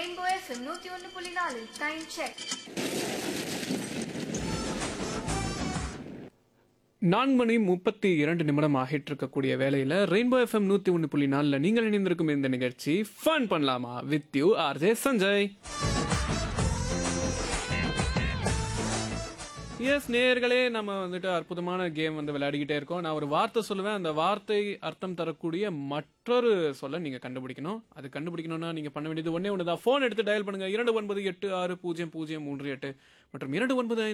rainbow FM நூத்தி ஒன்று புள்ளி நாலு டைம் செக் நான்கு மணி முப்பத்தி இரண்டு நிமிடம் ஆகிட்டு இருக்கக்கூடிய வேலையில் ரெயின்போ எஃப்எம் நூற்றி ஒன்று புள்ளி நாலில் நீங்கள் இணைந்திருக்கும் இந்த நிகழ்ச்சி ஃபன் பண்ணலாமா with you RJ Sanjay S நேயர்களே நம்ம வந்துட்டு அற்புதமான கேம் வந்து விளையாடிக்கிட்டே இருக்கோம் நான் ஒரு வார்த்தை சொல்லுவேன் அந்த வார்த்தை அர்த்தம் தரக்கூடிய மற்றொரு சொல்ல நீங்கள் கண்டுபிடிக்கணும் அது கண்டுபிடிக்கணும்னா நீங்கள் பண்ண வேண்டியது ஒன்றே ஒன்று தான் ஃபோன் எடுத்து டயல் பண்ணுங்கள் இரண்டு ஒன்பது எட்டு ஆறு பூஜ்ஜியம் பூஜ்ஜியம் மூன்று எட்டு மற்றும் இரண்டு ஒன்பது